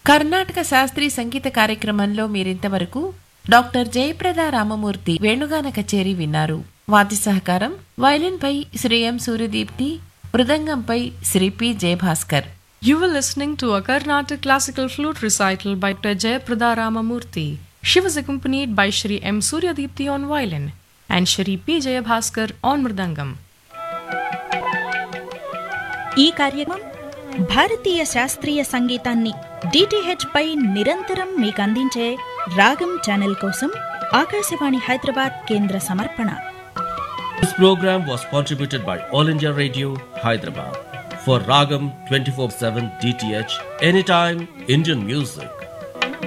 కర్ణాటక శాస్త్రీయ సంగీత కార్యక్రమంలో మీరింతవరకు డాక్టర్ జయప్రద రామమూర్తి వేణుగాన కచేరీ విన్నారు వాద్య సహకారం వైలిన్పై శ్రీ ఎం సూర్యదీప్తి మృదంగంపై Shri P Jayabhaskar You were listening to a Carnatic classical flute recital by Dr. Jayaprada Ramamurthy. She was accompanied by Shri M. Suryadipti on violin and Shri P. Jayabhaskar on mridangam. ఈ కార్యక్రమం భారతీయ శాస్త్రీయ సంగీతాన్ని డిటిహెచ్ పై నిరంతరం మీకు అందించే రాగం channel కోసం ఆకాశవాణి హైదరాబాద్ కేంద్ర సమర్పణ This program was contributed by All India Radio, Hyderabad. For Ragam 24 7 DTH, anytime Indian music.